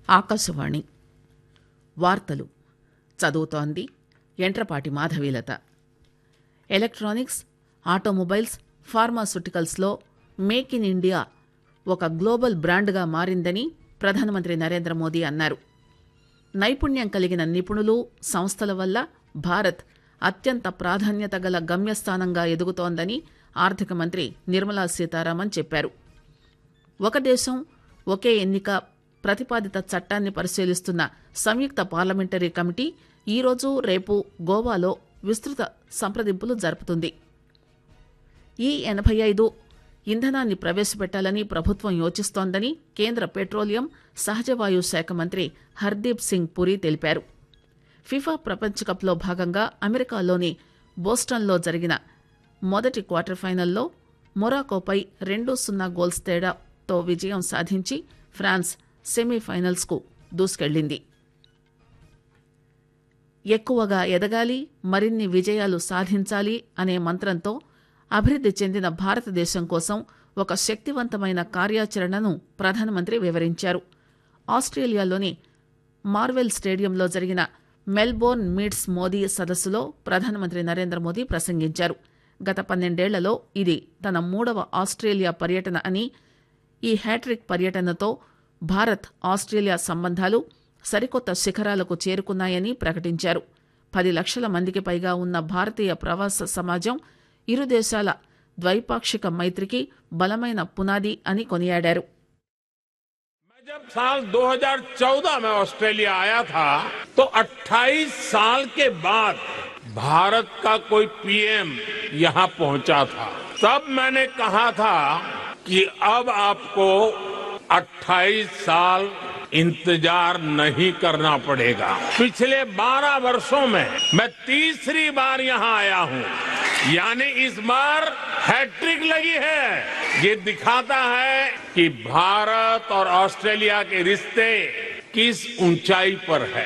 ఆకాశవాణి వార్తలు చదువుతోంది Entrapati Madhavilatha electronics automobiles ఫార్మాస్యూటికల్స్లో మేక్ ఇన్ ఇండియా ఒక గ్లోబల్ బ్రాండ్గా మారిందని ప్రధానమంత్రి నరేంద్ర మోదీ అన్నారు నైపుణ్యం కలిగిన నిపుణులు సంస్థల వల్ల భారత్ అత్యంత ప్రాధాన్యత గల గమ్యస్థానంగా ఎదుగుతోందని ఆర్థిక మంత్రి నిర్మలా సీతారామన్ చెప్పారు ఒక దేశం ఒకే ఎన్నిక ప్రతిపాదిత చట్టాన్ని పరిశీలిస్తున్న సంయుక్త పార్లమెంటరీ కమిటీ ఈరోజు రేపు గోవాలో విస్తృత సంప్రదింపులు జరుపుతుంది ఈ ఎనభై ఐదు ఇంధనాన్ని ప్రవేశపెట్టాలని ప్రభుత్వం యోచిస్తోందని కేంద్ర పెట్రోలియం సహజవాయు శాఖ మంత్రి హర్దీప్ సింగ్ పురి తెలిపారు ఫిఫా ప్రపంచ కప్లో భాగంగా అమెరికాలోని బోస్టన్లో జరిగిన మొదటి క్వార్టర్ ఫైనల్లో మొరాకోపై రెండు సున్నా గోల్స్ తేడాతో విజయం సాధించి ఫ్రాన్స్ సెమీఫైనల్స్కు దూసుకెళ్లింది ఎక్కువగా ఎదగాలి మరిన్ని విజయాలు సాధించాలి అనే మంత్రంతో అభివృద్ది చెందిన భారతదేశం కోసం ఒక శక్తివంతమైన కార్యాచరణను ప్రధానమంత్రి వివరించారు ఆస్ట్రేలియాలోని మార్వెల్ స్టేడియంలో జరిగిన మెల్బోర్న్ మీట్స్ మోదీ సదస్సులో ప్రధానమంత్రి నరేంద్ర మోదీ ప్రసంగించారు గత పన్నెండేళ్లలో ఇది తన మూడవ ఆస్ట్రేలియా పర్యటన అని ఈ హ్యాట్రిక్ పర్యటనతో భారత్ ఆస్ట్రేలియా సంబంధాలు సరికొత్త శిఖరాలకు చేరుకున్నాయని ప్రకటించారు పది లక్షల మందికి పైగా ఉన్న భారతీయ ప్రవాస సమాజం ఇరు దేశాల ద్వైపాక్షిక మైత్రికి బలమైన పునాది అని కొనియాడారు मैं जब साल 2014 में ऑस्ट्रेलिया आया था तो 28 साल के बाद भारत का कोई पीएम यहां पहुंचा था तब मैंने कहा था कि अब आपको 28 साल इंतजार नहीं करना पड़ेगा पिछले 12 वर्षों में मैं तीसरी बार यहां आया हूं यानी इस बार हैट्रिक लगी है ये दिखाता है कि भारत और ऑस्ट्रेलिया के रिश्ते किस ऊंचाई पर है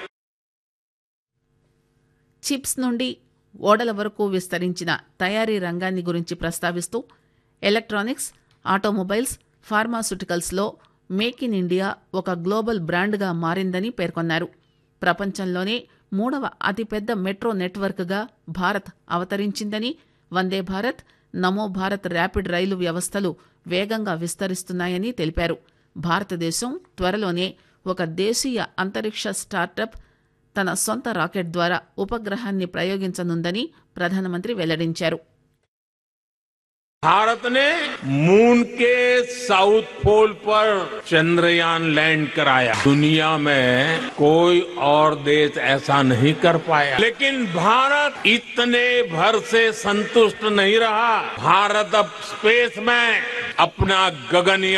చిప్స్ నుండి ఓడల వరకు విస్తరించిన తయారీ రంగాన్ని గురించి ప్రస్తావిస్తూ ఎలక్ట్రానిక్స్ ఆటోమొబైల్స్ ఫార్మాస్యూటికల్స్లో మేక్ ఇన్ ఇండియా ఒక గ్లోబల్ బ్రాండ్గా మారిందని పేర్కొన్నారు ప్రపంచంలోనే మూడవ అతిపెద్ద మెట్రో నెట్వర్క్గా భారత్ అవతరించిందని వందే భారత్ నమో భారత్ ర్యాపిడ్ రైలు వ్యవస్థలు వేగంగా విస్తరిస్తున్నాయని తెలిపారు భారతదేశం త్వరలోనే ఒక దేశీయ అంతరిక్ష స్టార్టప్ తన సొంత రాకెట్ ద్వారా ఉపగ్రహాన్ని ప్రయోగించనుందని ప్రధానమంత్రి వెల్లడించారు भारत ने मून के साउथ पोल पर चंद्रयान लैंड कराया दुनिया में कोई और देश ऐसा नहीं कर पाया लेकिन भारत इतने भर से संतुष्ट नहीं रहा भारत अब स्पेस में अपना गगनयान